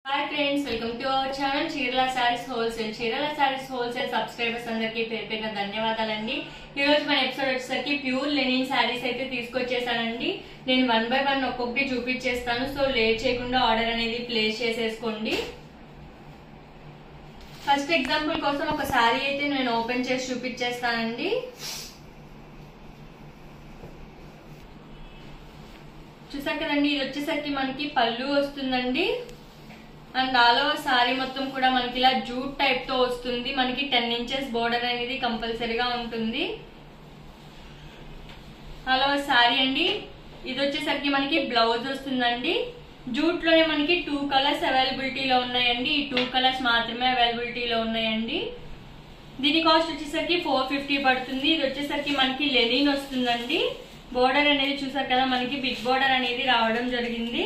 hi friends welcome to our channel చీరల saris wholesale చీరల saris wholesale subscribers అందరికీ పేరు పేరున ధన్యవాదాలండి ఈ రోజు మన ఎపిసోడ్ వచ్చేసరికి ప్యూర్ లెనిన్ శారీస్ అయితే తీసుకొచ్చేసానండి నేను వన్ బై వన్ ఒక్కొక్కటి చూపించేస్తాను సో లేట్ చేయకుండా ఆర్డర్ అనేది ప్లేస్ చేసేసుకోండి ఫస్ట్ ఎగ్జాంపుల్ కోసం ఒక శారీ అయితే నేను ఓపెన్ చేసి చూపించేస్తానండి చూసారు కదండి ఇది వచ్చేసరికి మనకి పళ్ళు వస్తుందండి అండ్ ఆల్ ఓవర్ సారీ మొత్తం కూడా మనకి ఇలా జూట్ టైప్ తో వస్తుంది మనకి టెన్ ఇంచెస్ బోర్డర్ అనేది కంపల్సరీగా ఉంటుంది ఆల్ ఓవర్ సారీ అండి ఇది వచ్చేసరికి మనకి బ్లౌజ్ వస్తుందండి జూట్ లోనే మనకి టూ కలర్స్ అవైలబిలిటీలో ఉన్నాయండి ఈ టూ కలర్స్ మాత్రమే అవైలబిలిటీలో ఉన్నాయండి దీని కాస్ట్ వచ్చేసరికి ఫోర్ ఫిఫ్టీ పడుతుంది ఇది వచ్చేసరికి మనకి లెనిన్ వస్తుందండి బోర్డర్ అనేది చూసారు కదా మనకి బిగ్ బోర్డర్ అనేది రావడం జరిగింది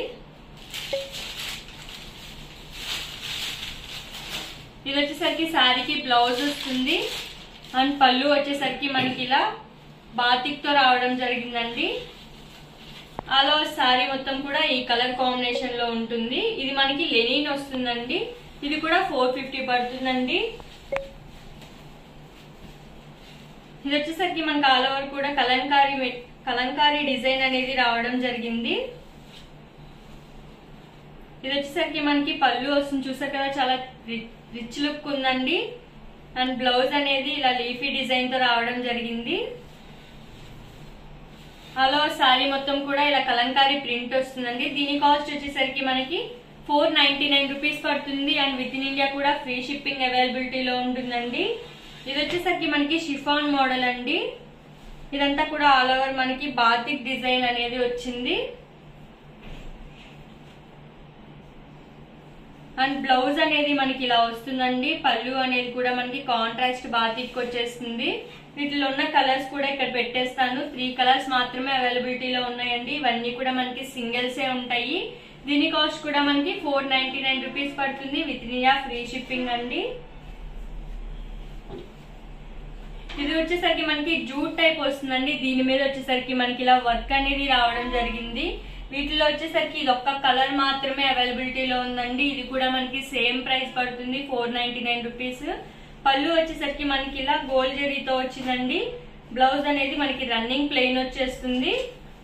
ఇది వచ్చేసరికి శారీకి బ్లౌజ్ వస్తుంది అండ్ పళ్ళు వచ్చేసరికి మనకి ఇలా బాతిక్ తో రావడం జరిగిందండి అలా శారీ మొత్తం కూడా ఈ కలర్ కాంబినేషన్ లో ఉంటుంది ఇది మనకి లెనిన్ వస్తుందండి ఇది కూడా ఫోర్ ఫిఫ్టీ పడుతుందండి ఇది వచ్చేసరికి మనకి ఆల్ ఓవర్ కూడా కలంకారీ మె- కలంకారీ డిజైన్ అనేది రావడం జరిగింది ఇది వచ్చేసరికి మనకి పళ్ళు వస్తుంది చూసారు కదా చాలా రి- రిచ్ లుక్ ఉందండి అండ్ బ్లౌజ్ అనేది ఇలా లీఫీ డిజైన్ తో రావడం జరిగింది అలా శారీ మొత్తం కూడా ఇలా కలంకారీ ప్రింట్ వస్తుందండి దీని కాస్ట్ వచ్చేసరికి మనకి ఫోర్ నైన్టీ నైన్ రూపీస్ పడుతుంది అండ్ విత్ ఇన్ ఇండియా కూడా ఫ్రీ షిప్పింగ్ అవైలబిలిటీలో ఉంటుందండి ఇది వచ్చేసరికి మనకి షిఫాన్ మోడల్ అండి ఇదంతా కూడా ఆల్ ఓవర్ మనకి బాతిక్ డిజైన్ అనేది వచ్చింది అండ్ బ్లౌజ్ అనేది మనకి ఇలా వస్తుందండి పళ్ళు అనేది కూడా మనకి కాంట్రాస్ట్ బాతిక్ వచ్చేస్తుంది వీటిలో ఉన్న కలర్స్ కూడా ఇక్కడ పెట్టేస్తాను త్రీ కలర్స్ మాత్రమే అవైలబిలిటీలో ఉన్నాయండి ఇవన్నీ కూడా మనకి సింగిల్సే ఉంటాయి దీని కాస్ట్ కూడా మనకి ఫోర్ నైన్టీ నైన్ రూపీస్ పడుతుంది విత్ ఇండియా ఫ్రీ షిప్పింగ్ అండి ఇది వచ్చేసరికి మనకి జూట్ టైప్ వస్తుందండి దీని మీద వచ్చేసరికి మనకి ఇలా వర్క్ అనేది రావడం జరిగింది వీటిలో వచ్చేసరికి ఇది ఒక్క కలర్ మాత్రమే అవైలబిలిటీలో ఉందండి ఇది కూడా మనకి సేమ్ ప్రైస్ పడుతుంది ఫోర్ నైన్టీ నైన్ రూపీస్ పళ్ళు వచ్చేసరికి మనకి ఇలా గోల్డ్ జరీతో వచ్చిందండి బ్లౌజ్ అనేది మనకి రన్నింగ్ ప్లెయిన్ వచ్చేస్తుంది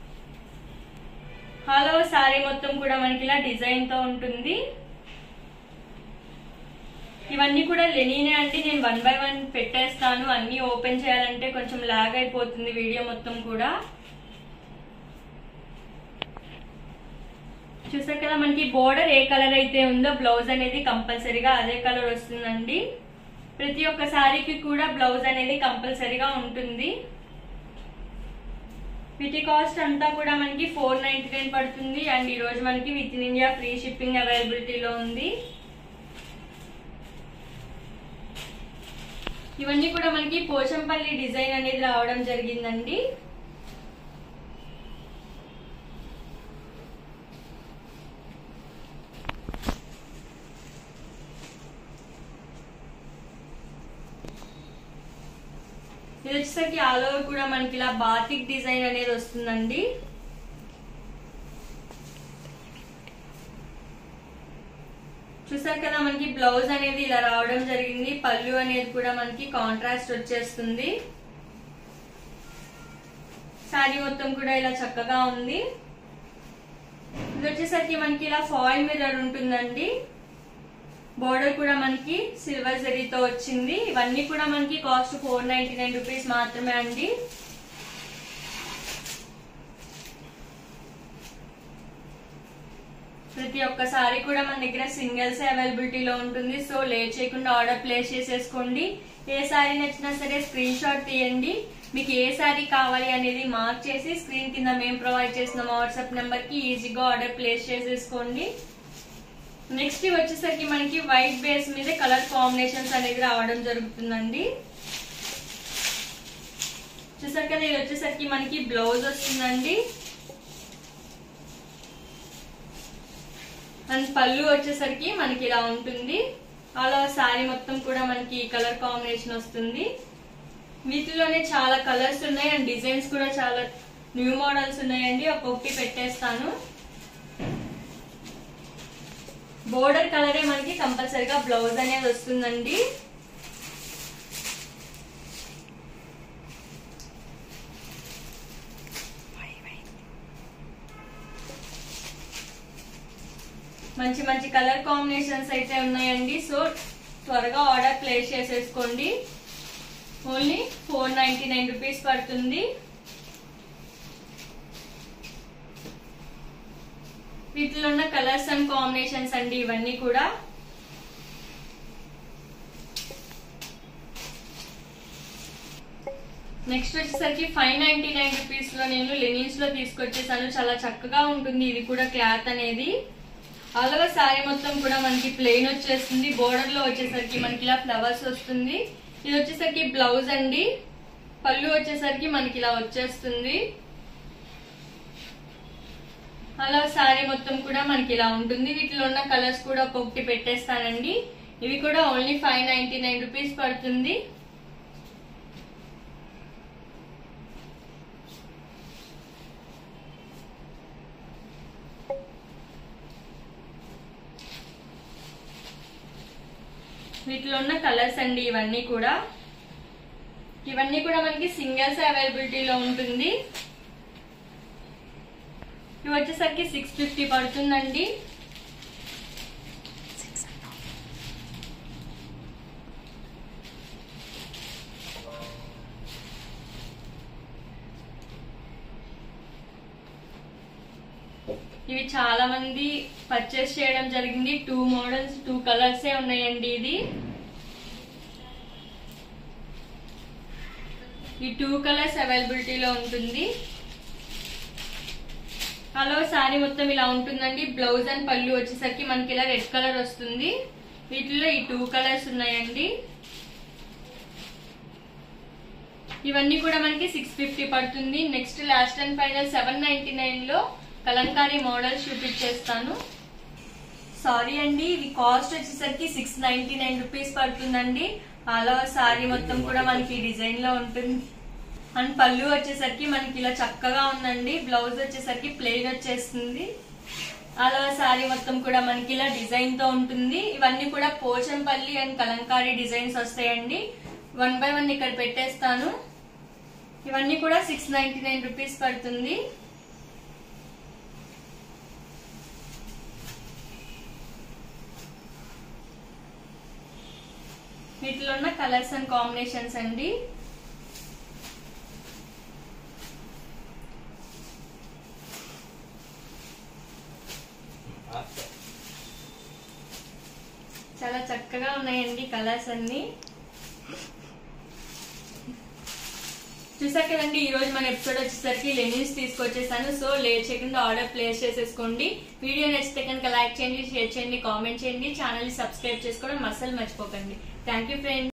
హాలో సారీ మొత్తం కూడా మనకి ఇలా డిజైన్ తో ఉంటుంది ఇవన్నీ కూడా లెనినే అంటే నేను వన్ బై వన్ పెట్టేస్తాను అన్ని ఓపెన్ చేయాలంటే కొంచెం లాగ్ అయిపోతుంది వీడియో మొత్తం కూడా చూసారు కదా మనకి బోర్డర్ ఏ కలర్ అయితే ఉందో బ్లౌజ్ అనేది కంపల్సరీగా అదే కలర్ వస్తుందండి ప్రతి ఒక్క శారీకి కూడా బ్లౌజ్ అనేది కంపల్సరీగా ఉంటుంది వీటి కాస్ట్ అంతా కూడా మనకి ఫోర్ నైన్టీ నైన్ పడుతుంది అండ్ ఈ రోజు మనకి within India free shipping అవైలబిలిటీలో ఉంది ఇవన్నీ కూడా మనకి పోచంపల్లి డిజైన్ అనేది రావడం జరిగిందండి ఇది వచ్చేసరికి ఆల్ ఓవర్ కూడా మనకి ఇలా బాతిక్ డిజైన్ అనేది వస్తుందండి చూసారు కదా మనకి బ్లౌజ్ అనేది ఇలా రావడం జరిగింది పళ్ళు అనేది కూడా మనకి కాంట్రాస్ట్ వచ్చేస్తుంది శారీ మొత్తం కూడా ఇలా చక్కగా ఉంది ఇది వచ్చేసరికి మనకి ఇలా ఫాయిల్ మిర్రర్ ఉంటుందండి బోర్డర్ కూడా మనకి సిల్వర్ జరీతో వచ్చింది ఇవన్నీ కూడా మనకి cost four ninety nine rupees మాత్రమే అండి ప్రతి ఒక్క సారీ కూడా మన దగ్గర సింగిల్స్ అవైలబిలిటీలో ఉంటుంది సో లేట్ చేయకుండా ఆర్డర్ ప్లేస్ చేసేసుకోండి ఏ సారీ నచ్చినా సరే స్క్రీన్ షాట్ తీయండి మీకు ఏ సారీ కావాలి అనేది మార్క్ చేసి స్క్రీన్ కింద మేము ప్రొవైడ్ చేసిన వాట్సాప్ నెంబర్ కి ఈజీగా ఆర్డర్ ప్లేస్ చేసేసుకోండి నెక్స్ట్ ఇవి వచ్చేసరికి మనకి వైట్ బేస్ మీద కలర్ కాంబినేషన్స్ అనేది రావడం జరుగుతుందండి చూసారు కదా ఇది వచ్చేసరికి మనకి బ్లౌజ్ వస్తుందండి అండ్ పళ్ళు వచ్చేసరికి మనకి ఇలా ఉంటుంది అలా శారీ మొత్తం కూడా మనకి ఈ కలర్ కాంబినేషన్ వస్తుంది వీటిలోనే చాలా కలర్స్ ఉన్నాయి అండ్ డిజైన్స్ కూడా చాలా న్యూ మోడల్స్ ఉన్నాయండి ఒక్కొక్కటి పెట్టేస్తాను బోర్డర్ కలరే మనకి కంపల్సరిగా బ్లౌజ్ అనేది వస్తుందండి మంచి మంచి కలర్ కాంబినేషన్స్ అయితే ఉన్నాయండి సో త్వరగా ఆర్డర్ ప్లేస్ చేసేసుకోండి only four ninety nine rupees పడుతుంది వీటిలో ఉన్న కలర్స్ అండ్ కాంబినేషన్స్ అండి ఇవన్నీ కూడా నెక్స్ట్ వచ్చేసరికి ఫైవ్ నైన్టీ నైన్ రూపీస్ లో నేను లెనిన్స్ లో తీసుకొచ్చేసాను చాలా చక్కగా ఉంటుంది ఇది కూడా క్లాత్ అనేది ఆల్ ఓవర్ సారీ మొత్తం కూడా మనకి ప్లెయిన్ వచ్చేస్తుంది బోర్డర్ లో వచ్చేసరికి మనకి ఇలా ఫ్లవర్స్ వస్తుంది ఇది వచ్చేసరికి బ్లౌజ్ అండి పళ్ళు వచ్చేసరికి మనకి ఇలా వచ్చేస్తుంది అలా సారీ మొత్తం కూడా మనకి ఇలా ఉంటుంది వీటిలో ఉన్న కలర్స్ కూడా ఒక్కొక్కటి పెట్టేస్తానండి ఇవి కూడా only five ninety nine rupees పడుతుంది వీటిలో ఉన్న కలర్స్ అండి ఇవన్నీ కూడా ఇవన్నీ కూడా మనకి సింగిల్స్ అవైలబిలిటీలో ఉంటుంది ఇవి వచ్చేసరికి సిక్స్ ఫిఫ్టీ పడుతుందండి ఇవి చాలా మంది పర్చేస్ చేయడం జరిగింది టూ మోడల్స్ టూ కలర్సే ఉన్నాయండి ఇది ఈ టూ కలర్స్ అవైలబిలిటీలో ఉంటుంది హలో శారీ మొత్తం ఇలా ఉంటుందండి బ్లౌజ్ అండ్ పళ్ళు వచ్చేసరికి మనకి ఇలా రెడ్ కలర్ వస్తుంది వీటిలో ఈ టూ కలర్స్ ఉన్నాయండి ఇవన్నీ కూడా మనకి సిక్స్ ఫిఫ్టీ పడుతుంది next last and final seven ninety nine లో కలంకారీ మోడల్ చూపించేస్తాను సారీ అండి ఇది కాస్ట్ వచ్చేసరికి సిక్స్ నైన్టీ నైన్ రూపీస్ పడుతుందండి అలా సారీ మొత్తం కూడా మనకి డిజైన్ లో ఉంటుంది అండ్ పళ్ళు వచ్చేసరికి మనకి ఇలా చక్కగా ఉందండి బ్లౌజ్ వచ్చేసరికి ప్లెయిన్ వచ్చేస్తుంది అలా సారీ మొత్తం కూడా మనకి ఇలా డిజైన్ తో ఉంటుంది ఇవన్నీ కూడా పోచంపల్లి అండ్ కలంకారీ డిజైన్స్ వస్తాయండి వన్ బై వన్ ఇక్కడ పెట్టేస్తాను ఇవన్నీ కూడా సిక్స్ నైన్టీ నైన్ రూపీస్ పడుతుంది వీటిలో ఉన్న కలర్స్ అండ్ కాంబినేషన్స్ అండి చాలా చక్కగా ఉన్నాయండి కలర్స్ అన్ని చూసారు కదండి ఈ రోజు మన ఎపిసోడ్ వచ్చేసరికి లెనిన్స్ తీసుకొచ్చేసాను సో లేట్ చేయకుండా ఆర్డర్ ప్లేస్ చేసేసుకోండి వీడియో నచ్చితే కనుక లైక్ చేయండి షేర్ చేయండి కామెంట్ చేయండి ఛానల్ ని సబ్స్క్రైబ్ చేసుకోవడం అస్సలు మర్చిపోకండి థ్యాంక్ యూ ఫ్రెండ్స్